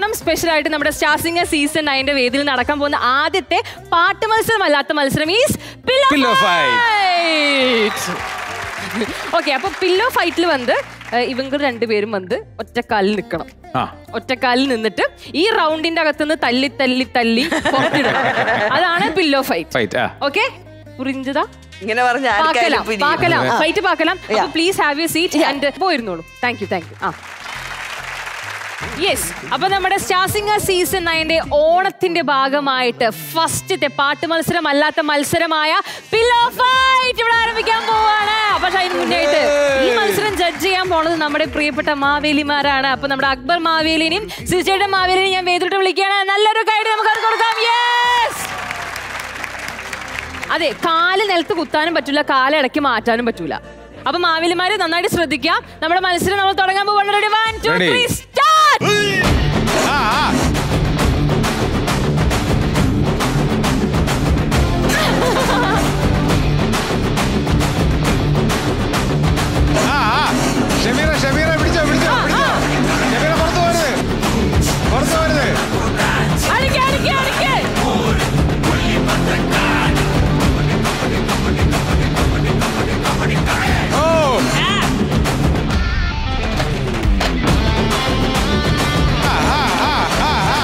Onam special ആയിട്ട് നമ്മുടെ star singer season നയന്റെ വേദിയിൽ നടക്കാൻ പോകുന്ന ആദ്യത്തെ പാട്ട് മത്സരം അല്ലാത്ത മത്സരം ഈസ് Pillow ഓക്കെ അപ്പൊ പില്ലോ ഫൈറ്റിൽ വന്ന് ഏഹ്, ഇവங்க രണ്ടുപേരും വന്ന് ഒറ്റക്കാലിൽ നിൽക്കണം ആ ഒറ്റക്കാലിൽ നിന്നിട്ട് ഈ റൗണ്ടിന്റെ അകത്തുനിന്ന് തല്ലി തല്ലി തല്ലി പുറത്തിടണം അതാണ് പില്ലോ ഫൈറ്റ് ഫൈറ്റ് ആ ഓക്കെ പുരിഞ്ചതാ ഇങ്ങനെ പറഞ്ഞ പാക്കലാം ആർക്കായാലും പാക്കലാം പിരിയും. ഫൈറ്റ് പാക്കലാം Yeah. Please have you seat and പോയിരുന്നോളൂ താങ്ക് യു താങ്ക് യു ആ യെസ് അപ്പൊ നമ്മുടെ സ്റ്റാസിംഗ സീസൺ നയന്റെ ഓണത്തിന്റെ ഭാഗമായിട്ട് ഫസ്റ്റത്തെ പാട്ട് മത്സരം അല്ലാത്ത മത്സരമായ പില്ലോ ഫൈറ്റ് ഇവിടെ ആരംഭിക്കാൻ പോവാണ് പക്ഷെ അതിന് മുന്നായിട്ട് ഈ മത്സരം ജഡ്ജ് ചെയ്യാൻ പോണത് നമ്മുടെ പ്രിയപ്പെട്ട മാവേലിമാരാണ് അപ്പൊ നമ്മുടെ അക്ബർ മാവേലിനെയും സുചേട്ടൻ മാവേലിനെയും ഞാൻ വേദിട്ട് വിളിക്കുകയാണ് നല്ലൊരു കൈഡ് നമുക്ക് അവർക്ക് കൊടുക്കാം യെസ് അതെ കാല് നിലത്ത് കുത്താനും പറ്റൂല കാല് ഇടയ്ക്ക് മാറ്റാനും പറ്റൂല അപ്പൊ മാവേലിമാര് നന്നായിട്ട് ശ്രദ്ധിക്കാം നമ്മുടെ മത്സരം നമ്മൾ തുടങ്ങാൻ പോവാണ് ready one two Ready. Three start ആ ആ. ആ, ആ. ഷമീറ ഷമീറ പിടിച്ചോ പിടിച്ചോ പിടിച്ചോ ഷമീറ പുറത്തു പോരുത് പുറത്തു പോരുത് അടിക്ക് അടിക്ക് അടിക്ക് ഓ ആ, ആ, ആ, ആ, ആ.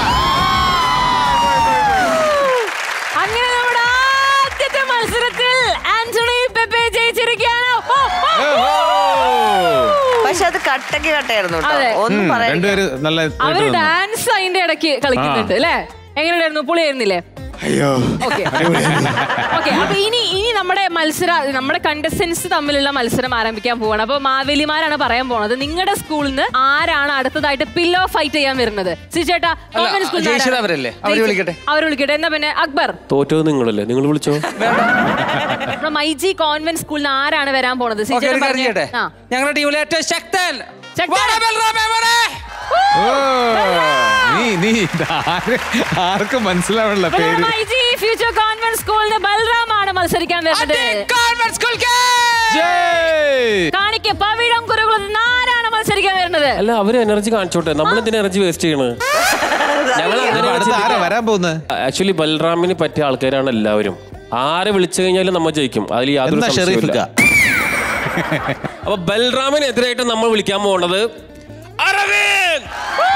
അങ്ങനെ നമ്മുടെ ആദ്യത്തെ മത്സരത്തിൽ ആന്റണി പെപ്പെ ജയിച്ചിരിക്കുകയാണ് ഓ, ഓ, ഓ, ഓ. പക്ഷെ അത് കട്ടക്ക് കട്ടയായിരുന്നു കേട്ടോ അതെ. ഒന്നും ഉം, പറയാൻ രണ്ടുപേര് നല്ല അവര് ഇതായിട്ട് വന്നു. ഡാൻസ് അതിന്റെ ഇടയ്ക്ക് കളിക്കുന്നുണ്ട് അല്ലേ എങ്ങനെയായിരുന്നു പൊളിയായിരുന്നില്ലേ അയ്യോ ഓക്കെ ഓക്കെ അപ്പൊ ഇനി ഇനി നമ്മുടെ മത്സര നമ്മുടെ കണ്ടസ്റ്റൻസ് തമ്മിലുള്ള മത്സരം ആരംഭിക്കാൻ പോവാണ് അപ്പൊ മാവേലിമാരാണ് പറയാൻ പോണത് നിങ്ങളുടെ സ്കൂളിൽ നിന്ന് ആരാണ് അടുത്തതായിട്ട് പില്ലോ ഫൈറ്റ് ചെയ്യാൻ വരുന്നത് സിചേട്ടാ കോൺവെന്റ് സ്കൂളിൽ നിന്ന് ജയിച്ചത് ആരാണ്? അവരല്ലേ? അവര് ജയിച്ചത്. വിളിക്കട്ടെ. അവര് വിളിക്കട്ടെ എന്നാ പിന്നെ അക്ബർ തോറ്റത് നിങ്ങളല്ലേ നിങ്ങൾ വിളിച്ചോ നമ്മുടെ മൈജി കോൺവെന്റ് സ്കൂളിൽ നിന്ന് ആരാണ് വരാൻ പോണത് ഓക്കേ, സിചേട്ടൻ ഒരു കാര്യം പറഞ്ഞേ. ചെയ്യട്ടെ ആ. ഞങ്ങളുടെ ടീമിലെ ഏറ്റവും ശക്തൻ ശക്തൻ. വാടാ ബൽറാമേ, വാടാ. ഓ നീ നീ ഇതാര് ആർക്കും മനസ്സിലാവണില്ല അപ്പൊ നമ്മുടെ പേര് മൈജി ഫ്യൂച്ചർ കോൺവെന്റ് സ്കൂളിൽ നിന്ന് ബൽറാം ആണ് മത്സരിക്കാൻ വരുന്നത് അടി കോൺവെന്റ് സ്കൂൾ കേ. ജയ് കാണിക്ക് പവിഴം കുരുകുളത്ത് നിന്ന് ആരാണ് മത്സരിക്കാൻ വരുന്നത് അല്ല അവര് എനർജി കാണിച്ചോട്ടെ നമ്മൾ എന്തിനാ എനർജി വേസ്റ്റ് ചെയ്യണത് ഞങ്ങൾ അപ്പൊ അടുത്ത ആരാ വരാൻ പോകുന്നത് ആക്ച്വലി ബൽറാമിന് പറ്റിയ ആൾക്കാരാണ് എല്ലാവരും ആരെ വിളിച്ചു കഴിഞ്ഞാലും നമ്മൾ ജയിക്കും അതിൽ യാതൊരു എന്നാ ഷെറീഫിക്ക സംശയവുമില്ല. അപ്പൊ ബൽറാമിനെതിരായിട്ട് നമ്മൾ വിളിക്കാൻ പോകുന്നത് അരവിന്ദ്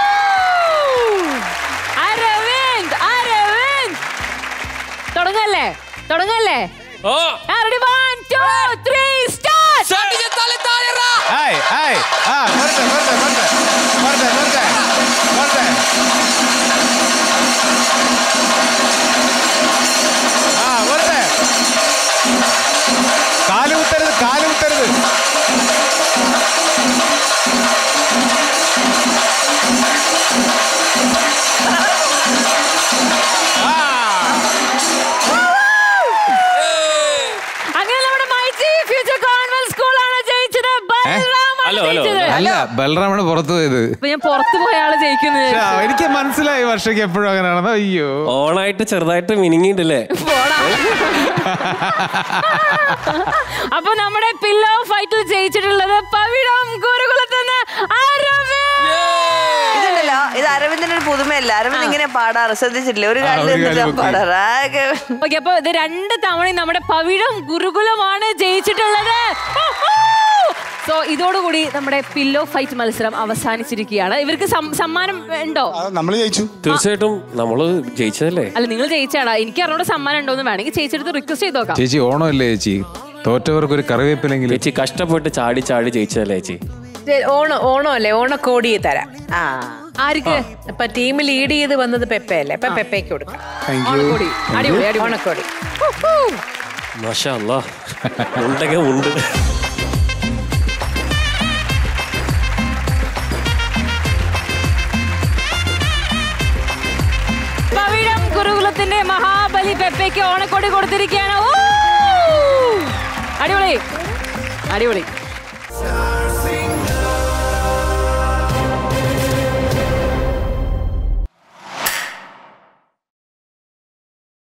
അരവിന്ദ് അരവിന്ദ്് തുടങ്ങല്ലേ തുടങ്ങല്ലേ ഓ ready one two three start സട്ടിക്ക് തല താഴെറ. ആയ് ആയ് ആ വരട്ടെ വരട്ടെ വരട്ടെ വരട്ടെ വരട്ടെ വരട്ടെ ആ വരട്ടെ കാല് കുത്തരുത് കാല് കുത്തരുത് ആ അങ്ങനെ നമ്മുടെ മൈജി ഫ്യൂച്ചർ കോൺവെന്റ് സ്കൂളാണ് ജയിച്ചത് ബൽറാമാണ് ഹലോ, ഹലോ. ജയിച്ചത് അല്ല ബലറാമാണ് പുറത്തു പോയത് അപ്പൊ ഞാൻ പുറത്തു പോയ ആള് ജയിക്കുന്നത് പക്ഷേ, എനിക്ക് മനസ്സിലായി വർഷയ്ക്ക് എപ്പോഴും അങ്ങനെയാണെന്ന് അയ്യോ ഓണായിട്ട് ചെറുതായിട്ട് മിനിങ്ങിണ്ടല്ലേ പോടാ. അപ്പൊ നമ്മുടെ പില്ലോ ഫൈറ്റിൽ ജയിച്ചിട്ടുള്ളത് പവിഴം ഗുരുകുലത്തുനിന്ന് അരവിന്ദ് ഇതുണ്ടല്ലോ ഇത് അരവിന്ദിന്റെ ഒരു പുതുമയല്ല അരവിന്ദ് ഇങ്ങനെ പാടാറ് ശ്രദ്ധിച്ചിട്ടില്ലേ ഒരു ആ, കാലിൽ ഒരു നിന്നിട്ട് കാല് പൊക്കി. പാടാറ് ആകെ ഓക്കെ അപ്പൊ ഇത് രണ്ട് തവണയും നമ്മുടെ പവിഴം ഗുരുകുലമാണ് ജയിച്ചിട്ടുള്ളത് സോ ഇതോടുകൂടി നമ്മുടെ പില്ലോ ഫൈറ്റ് മത്സരം അവസാനിച്ചിരിക്കുകയാണ് ഇവർക്ക് സം- സമ്മാനം ഉണ്ടോ നമ്മൾ ജയിച്ചു തീർച്ചയായിട്ടും നമ്മള് ജയിച്ചതല്ലേ അല്ല നിങ്ങൾ ജയിച്ചാടാ എനിക്ക് അറിഞ്ഞോട് സമ്മാനം ഉണ്ടോ എന്ന് വേണമെങ്കിൽ ചേച്ചിയെടുത്ത് റിക്വസ്റ്റ് ചെയ്ത് നോക്കാം ചേച്ചി ഓണമല്ലേ ചേച്ചി തോറ്റവർക്ക് ഒരു കറിവേപ്പിലെങ്കിലും ചേച്ചി കഷ്ടപ്പെട്ട് ചാടി ചാടി ജയിച്ചതല്ലേ ചേച്ചി ഓണം ഓണമല്ലേ ഓണക്കോടി തരാം ആ ആർക്ക് അപ്പൊ ടീം ലീഡ് ചെയ്ത് വന്നത് പെപ്പയല്ലേ അപ്പൊ പെപ്പയ്ക്ക് കൊടുക്കാം ഓണക്കോടി അടിപൊളി അടിപൊളി ഓണക്കോടി മാഷാ അല്ലാ ഉണ്ടെങ്കിൽ ഉണ്ട് പവിഴം ഗുരുകുലത്തിന്റെ മഹാബലി പെപ്പയ്ക്ക് ഓണക്കോടി കൊടുത്തിരിക്കുകയാണ് ഊ! അടിപൊളി അടിപൊളി